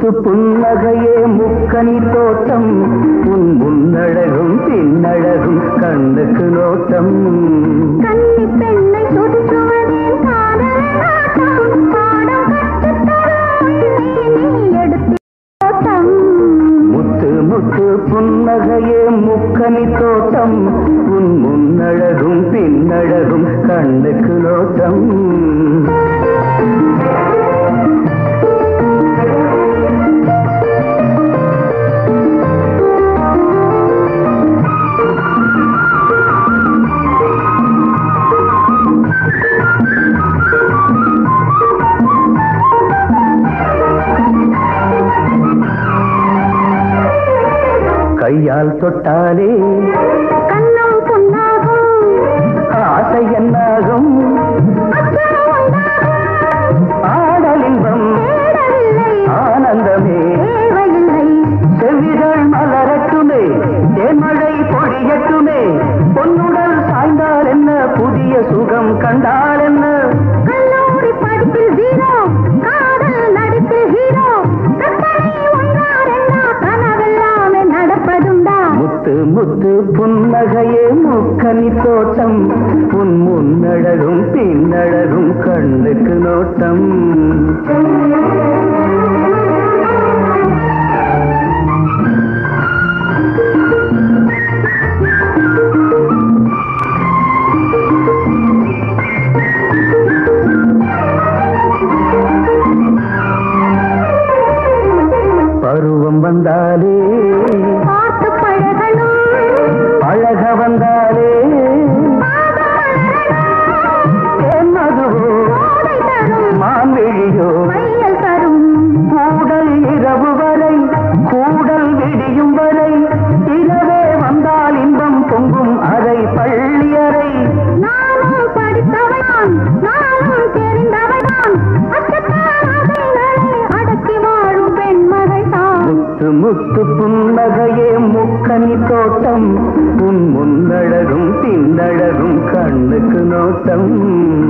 முத்து புன்னகையே முக்கனி தோட்டம் உன் முன்னழகும் பின்னழகும் கண்ணுக்கு நோட்டம் கன்னி பெண்ணை சுற்றுவதே காதல் நாட்டம் பாடம் கற்றுத்தரும் நீ எடுத்து ஓட்டம் முத்து முத்து புன்னகையே முக்கனி தோட்டம் உன் முன்னழகும் பின்னழகும் கண்ணுக்கு நோட்டம் கையால் தொட்டாலே கண்ணம் பொன்னாகும் ஆசை என்னாகும் அச்சம் உண்டாகும் ஆடலின்பம் தேடவில்லை ஆனந்தமே தேவையில்லை செவ்விதழ் மலரட்டுமே தேன்மழை பொழியட்டுமே பொன்னுடல் சாய்ந்தால் என்ன புதிய சுகம் கண்டால் என்ன கல்லூரி படிப்பில் ஜீரோ காதல் நடிப்பில் ஹீரோ கற்பனை ஒன்றாரென்னா கனவெல்லாமே நடப்பதுண்டா முத்து முத்து புன்னகையே முக்கனி தோட்டம் உன் முன்னழகும் பின்னழகும் கண்ணுக்கு நோட்டம் பருவம் வந்தாலே பார்த்து பழகணும் அழக வந்தாலே தேன் மதுவோ கோடை தரும் மான்விழியோ மையல் தரும் கூடல் இரவு வரை கூடல் விடியும் வரை இரவே வந்தால் இன்பம் பொங்கும் அறை பள்ளி அறை நானும் படித்தவன் நானும் தெரிந்தவன் அச்சத்தான் அதைகளை அடக்கி வாழும் பெண்மகள் தான் முத்து முத்து புன்னகையே முக்கனி தோட்டம் உன் முன்னழகும் பின்னழகும் கண்ணுக்கு நோட்டம்